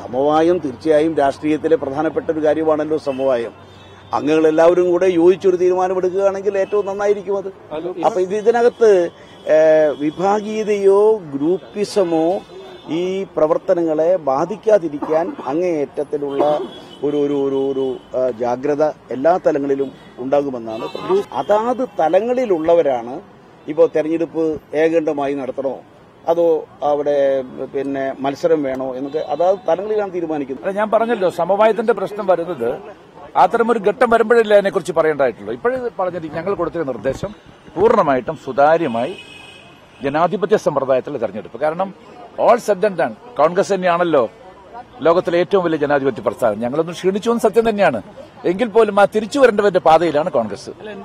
സമവായം തീർച്ചയായും രാഷ്ട്രീയത്തിലെ പ്രധാനപ്പെട്ട ഒരു കാര്യമാണല്ലോ സമവായം അംഗങ്ങളെല്ലാവരും കൂടെ യോജിച്ചൊരു തീരുമാനമെടുക്കുകയാണെങ്കിൽ ഏറ്റവും നന്നായിരിക്കും അത് അപ്പൊ ഇത് ഇതിനകത്ത് ഏഹ്, വിഭാഗീയതയോ ഗ്രൂപ്പിസമോ ഈ പ്രവർത്തനങ്ങളെ ബാധിക്കാതിരിക്കാൻ അങ്ങേയറ്റത്തിലുള്ള ഒരു ഒരു ഒരു ഒരു ആ, ജാഗ്രത എല്ലാ തലങ്ങളിലും ഉണ്ടാകുമെന്നാണ് പ്രതീക്ഷ. അതാത് തലങ്ങളിലുള്ളവരാണ് ഇപ്പോൾ തെരഞ്ഞെടുപ്പ് ഏകണ്ഠമായി നടത്തണോ അതോ അവിടെ പിന്നെ മത്സരം വേണോ എന്നൊക്കെ അതാത് തലങ്ങളിലാണ് തീരുമാനിക്കുന്നത് അല്ല ഞാൻ പറഞ്ഞല്ലോ സമവായത്തിന്റെ പ്രശ്നം വരുന്നത് അത്തരമൊരു ഘട്ടം വരുമ്പോഴല്ലേ അതിനെക്കുറിച്ച് പറയേണ്ടതായിട്ടുള്ളൂ ഇപ്പോഴും പറഞ്ഞിട്ട് ഞങ്ങൾ കൊടുത്ത നിർദ്ദേശം പൂർണ്ണമായിട്ടും സുതാര്യമായി ജനാധിപത്യ സമ്പ്രദായത്തിലെ തെരഞ്ഞെടുപ്പ് കാരണം all said and done Congress തന്നെയാണല്ലോ ലോകത്തിലെ ഏറ്റവും വലിയ ജനാധിപത്യ പ്രസ്ഥാനം ഞങ്ങളൊന്നും ക്ഷീണിച്ചു എന്ന് സത്യം തന്നെയാണ് എങ്കിൽ പോലും ആ തിരിച്ചു വരേണ്ടവന്റെ പാതയിലാണ് കോൺഗ്രസ്